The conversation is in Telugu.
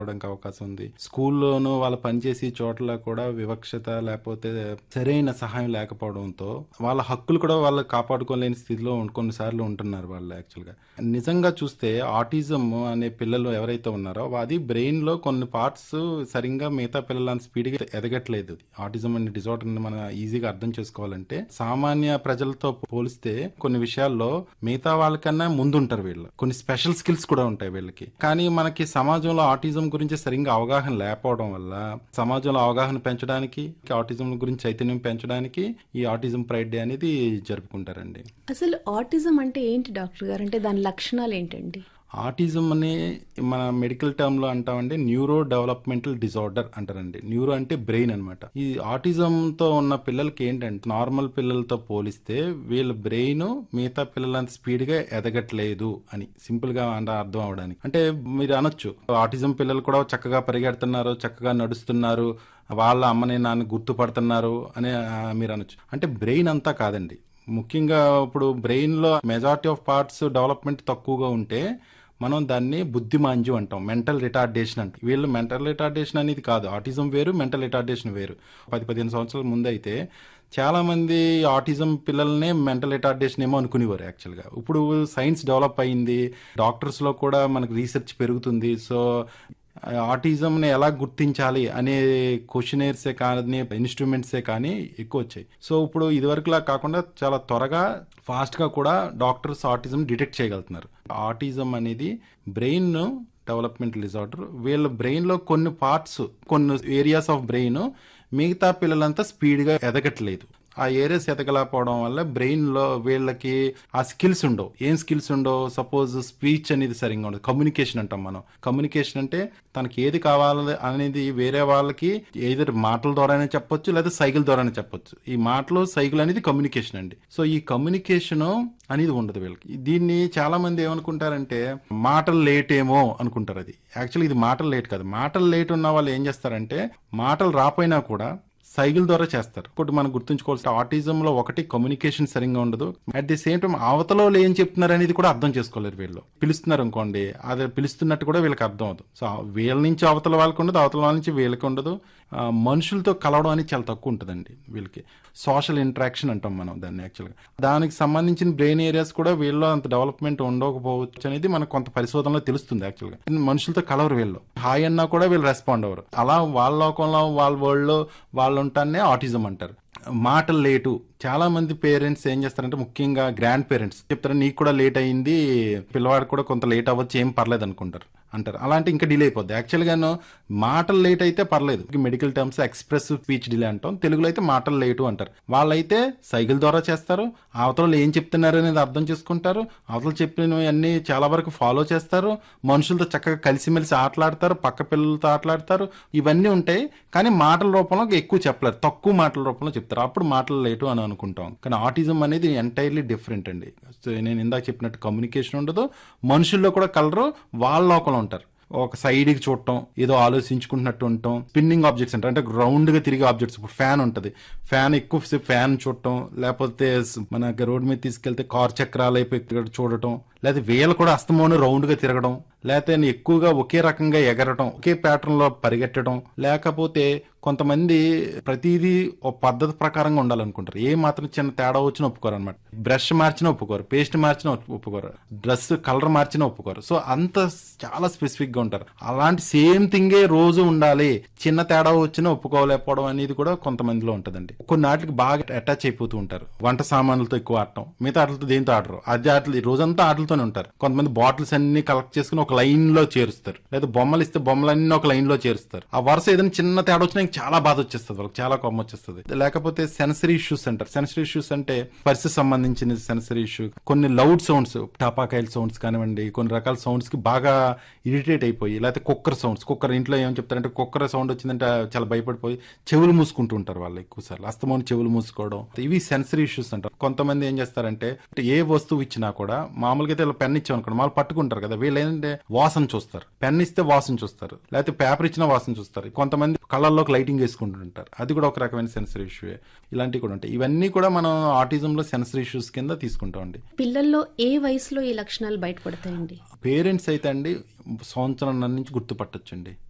అవడానికి అవకాశం ఉంది స్కూల్లోనూ వాళ్ళు పనిచేసే చోట్ల కూడా వివక్షత లేకపోతే సరైన సహాయం లేకపోవడంతో వాళ్ళ హక్కులు కూడా వాళ్ళు కాపాడుకోలేని స్థితిలో ఉం- కొన్నిసార్లు ఉంటున్నారు వాళ్ళు యాక్చువల్గా నిజంగా చూస్తే ఆటిజం అనే పిల్లలు ఎవరైతే ఉన్నారో అది బ్రెయిన్ లో కొన్ని పార్ట్స్ సరిగ్గా మిగతా పిల్లల స్పీడ్గా ఎదగట్లేదు ఆటిజం అనే డిజార్డర్ మనం ఈజీగా అర్థం చేసుకోవాలంటే సామాన్య ప్రజలతో పోలిస్తే కొన్ని విషయాల్లో మిగతా వాళ్ళకన్నా ముందుంటారు వీళ్ళు కొన్ని స్పెషల్ స్కిల్స్ కూడా ఉంటాయి వీళ్ళకి కానీ మనకి సమాజంలో ఆటిజం గురించి సరిగ్గా అవగాహన లేకపోవడం వల్ల సమాజంలో అవగాహన పెంచడానికి ఆటిజం గురించి చైతన్యం పెంచడానికి ఈ ఆటిజం ప్రైడ్ డే అనేది జరుపుకుంటారండి అసలు ఆటిజం అంటే ఏంటి డాక్టర్ గారు అంటే దాని లక్షణాలు ఏంటండి ఆటిజం అని మన మెడికల్ టర్మ్ లో అంటామంటే న్యూరో డెవలప్మెంటల్ డిజార్డర్ అంటారండి న్యూరో అంటే బ్రెయిన్ అన్నమాట ఈ ఆటిజం తో ఉన్న పిల్లలకి ఏంటంటే నార్మల్ పిల్లలతో పోలిస్తే వీళ్ళ బ్రెయిన్ మిగతా పిల్లలంత స్పీడ్ గా ఎదగట్లేదు అని సింపుల్ గా అంటే అర్థం అవడానికి అంటే మీరు అనొచ్చు ఆటిజం పిల్లలు కూడా చక్కగా పరిగెడుతున్నారు చక్కగా నడుస్తున్నారు వాళ్ళ అమ్మని నాన్న గుర్తుపడుతున్నారు అని ఆ, మీరు అనొచ్చు అంటే బ్రెయిన్ అంతా కాదండి ముఖ్యంగా ఇప్పుడు బ్రెయిన్ లో మెజారిటీ ఆఫ్ పార్ట్స్ డెవలప్మెంట్ తక్కువగా ఉంటే మనం దాన్ని బుద్ధిమాంద్యం అంటాం మెంటల్ రిటార్డేషన్ అంటాం వీళ్ళు మెంటల్ రిటార్డేషన్ అనేది కాదు ఆటిజం వేరు మెంటల్ రిటార్డేషన్ వేరు పది పదిహేను సంవత్సరాల ముందు అయితే చాలా మంది ఆటిజం పిల్లల్నే మెంటల్ రిటార్డేషన్ ఏమో అనుకునేవారు యాక్చువల్గా ఇప్పుడు సైన్స్ డెవలప్ అయింది డాక్టర్స్ లో కూడా మనకు రీసెర్చ్ పెరుగుతుంది సో ఆటిజంని ఎలా గుర్తించాలి అనే క్వశ్చనేర్సే కానీ ఇన్స్ట్రుమెంట్సే కానీ ఎక్కువ వచ్చాయి సో ఇప్పుడు ఇదివరకులా కాకుండా చాలా త్వరగా ఫాస్ట్ గా కూడా డాక్టర్స్ ఆటిజం డిటెక్ట్ చేయగలుగుతున్నారు ఆటిజం అనేది బ్రెయిన్ డెవలప్మెంటల్ డిజార్డర్ వీళ్ళ బ్రెయిన్ లో కొన్ని పార్ట్స్ కొన్ని ఏరియాస్ ఆఫ్ బ్రెయిన్ మిగతా పిల్లలంతా స్పీడ్ గా ఎదగట్లేదు ఆ ఏరియాస్ ఎదగలేకపోవడం వల్ల బ్రెయిన్ లో వీళ్ళకి ఆ స్కిల్స్ ఉండవు ఏం స్కిల్స్ ఉండవు సపోజ్ స్పీచ్ అనేది సరిగ్గా ఉండదు కమ్యూనికేషన్ అంటాం మనం కమ్యూనికేషన్ అంటే తనకి ఏది కావాలి అనేది వేరే వాళ్ళకి ఏదో మాటల ద్వారానే చెప్పొచ్చు లేదా సైకిల్ ద్వారానే చెప్పొచ్చు ఈ మాటలు సైకిల్ అనేది కమ్యూనికేషన్ అండి సో ఈ కమ్యూనికేషన్ అనేది ఉండదు వీళ్ళకి దీన్ని చాలా మంది ఏమనుకుంటారంటే మాటలు లేట్ ఏమో అనుకుంటారు అది యాక్చువల్లీ ఇది మాటలు లేట్ కాదు మాటలు లేట్ ఉన్న వాళ్ళు ఏం చేస్తారంటే మాటలు రాపోయినా కూడా సైకిల్ ద్వారా చేస్తారు ఇప్పుడు మనం గుర్తుంచుకోవాల్సిన ఆటిజం లో ఒకటి కమ్యూనికేషన్ సరిగ్గా ఉండదు అట్ ది సేమ్ టైం అవతల వాళ్ళు ఏం చెప్తున్నారు అనేది కూడా అర్థం చేసుకోలేరు వీళ్ళు పిలుస్తున్నారు అనుకోండి అది పిలుస్తున్నట్టు కూడా వీళ్ళకి అర్థం అవుతుంది సో వీళ్ళ నుంచి అవతల వాళ్ళకి ఉండదు అవతల వాళ్ళ నుంచి వీళ్ళకి ఉండదు ఆ, మనుషులతో కలవడం అనేది చాలా తక్కువ ఉంటుందండి వీళ్ళకి సోషల్ ఇంటరాక్షన్ అంటాం మనం దాన్ని యాక్చువల్గా దానికి సంబంధించిన బ్రెయిన్ ఏరియాస్ కూడా వీళ్ళు అంత డెవలప్మెంట్ ఉండకపోవచ్చు అనేది మనకు కొంత పరిశోధనలో తెలుస్తుంది యాక్చువల్గా మనుషులతో కలవరు వీళ్ళు హాయ్ అన్నా కూడా వీళ్ళు రెస్పాండ్ అవ్వరు అలా వాళ్ళ లోకంలో వాళ్ళ వరల్డ్ వాళ్ళు ఉంటానే ఆటిజం అంటారు మాటలు లేటు చాలా మంది పేరెంట్స్ ఏం చేస్తారంటే ముఖ్యంగా గ్రాండ్ పేరెంట్స్ చెప్తారు నీకు కూడా లేట్ అయింది పిల్లవాడు కూడా కొంత లేట్ అవ్వచ్చు ఏం పర్లేదు అనుకుంటారు అంటారు అలాంటి ఇంకా డిలే అయిపోద్ది యాక్చువల్గాను మాటలు లేట్ అయితే పర్లేదు medical terms express speech delay అంటాం తెలుగులో అయితే మాటలు లేటు అంటారు వాళ్ళైతే సైకిల్ ద్వారా చేస్తారు అవతల ఏం చెప్తున్నారు అనేది అర్థం చేసుకుంటారు అవతల చెప్పినవి అన్ని చాలా వరకు ఫాలో చేస్తారు మనుషులతో చక్కగా కలిసిమెలిసి ఆటలాడతారు పక్క పిల్లలతో ఆటలాడతారు ఇవన్నీ ఉంటాయి కానీ మాటల రూపంలో ఎక్కువ చెప్పలేరు తక్కువ మాటల రూపంలో చెప్తారు అప్పుడు మాటలు లేటు అని అనుకుంటాం కానీ ఆటిజం అనేది ఎంటైర్లీ డిఫరెంట్ అండి సో నేను ఇందాక చెప్పినట్టు కమ్యూనికేషన్ ఉండదు మనుషుల్లో కూడా కలరు వాళ్ళ లోకంలో ఉంటారు ఒక సైడ్ కి చూడటం ఏదో ఆలోచించుకుంటున్నట్టు ఉండటం స్పిన్నింగ్ ఆబ్జెక్ట్స్ అంటారు అంటే రౌండ్ గా తిరిగే ఆబ్జెక్ట్స్ ఇప్పుడు ఫ్యాన్ ఉంటది ఫ్యాన్ ఎక్కువసేపు ఫ్యాన్ చూడటం లేకపోతే స్- మన రోడ్ మీద తీసుకెళ్తే కార్ చక్రాలు అయిపోయి ఇక్కడ చూడటం లేదా వేలు కూడా అస్తమాను రౌండ్ గా తిరగడం లేకపోతే ఎక్కువగా ఒకే రకంగా ఎగరటం ఒకే ప్యాటర్న్ లో పరిగెట్టడం లేకపోతే కొంతమంది ప్రతిదీ ఒక పద్ధతి ప్రకారంగా ఉండాలనుకుంటారు ఏ మాత్రం చిన్న తేడా వచ్చినా ఒప్పుకోరు అనమాట బ్రష్ మార్చినా ఒప్పుకోరు పేస్ట్ మార్చినా ఒప్పుకోరు డ్రెస్ కలర్ మార్చినా ఒప్పుకోరు సో అంత చాలా స్పెసిఫిక్ గా ఉంటారు అలాంటి సేమ్ థింగే రోజు ఉండాలి చిన్న తేడా వచ్చినా ఒప్పుకోలేకపోవడం అనేది కూడా కొంతమందిలో ఉంటదండి కొన్ని ఆటలకి బాగా అటాచ్ అయిపోతూ ఉంటారు వంట సామాన్లతో ఎక్కువ ఆడటం మిగతా ఆటలతో దేంతో ఆడరు అదే ఆటలు ఈ రోజంతా ఆటలతోనే ఉంటారు కొంతమంది బాటిల్స్ అన్ని కలెక్ట్ చేసుకుని ఒక లైన్ లో చేరుస్తారు లేదా బొమ్మలు ఇస్తే బొమ్మలన్నీ ఒక లైన్ లో చేరుస్తారు ఆ వరుస ఏదైనా చిన్న తేడా వచ్చినా ఇంక చాలా బాధ వచ్చేస్తుంది వాళ్ళకి చాలా కోపం వచ్చేస్తుంది లేకపోతే సెన్సరీ ఇష్యూస్ అంటారు సెన్సరీ ఇష్యూస్ అంటే పరిస్థితి సంబంధించిన సెన్సరీ ఇష్యూ కొన్ని లౌడ్ సౌండ్స్ టపాకాయల సౌండ్స్ కానివ్వండి కొన్ని రకాల సౌండ్స్ కి బాగా ఇరిటేట్ అయిపోయి లేకపోతే కుక్కర్ సౌండ్స్ కుక్కర్ ఇంట్లో ఏం చెప్తారంటే కుక్కర్ సౌండ్ వచ్చిందంటే చాలా భయపడిపోయి చెవులు మూసుకుంటూ ఉంటారు వాళ్ళు ఎక్కువ సార్లు అస్తమాను చెవులు మూసుకోవడం ఇవి సెన్సరీ ఇష్యూస్ అంటారు కొంతమంది ఏం చేస్తారంటే ఏ వస్తువు ఇచ్చినా కూడా మామూలుగా అయితే పెన్ ఇచ్చాం అనుకోండి వాళ్ళు పట్టుకుంటారు కదా వీళ్ళు ఏంటంటే వాసన చూస్తారు పెన్ ఇస్తే వాసన చూస్తారు లేకపోతే పేపర్ ఇచ్చినా వాసన చూస్తారు కొంతమంది కళ్ళల్లోకి లైటింగ్ వేసుకుంటుంటారు అది కూడా ఒక రకమైన సెన్సరీ ఇష్యూ ఇలాంటివి కూడా ఉంటాయి ఇవన్నీ కూడా మనం ఆటిజం లో సెన్సరీ ఇష్యూస్ కింద తీసుకుంటాం అండి పిల్లల్లో ఏ వయసులో ఈ లక్షణాలు బయటపడతాయండి పేరెంట్స్ అయితే అండి సంవత్సరం నుంచి గుర్తుపట్టొచ్చండి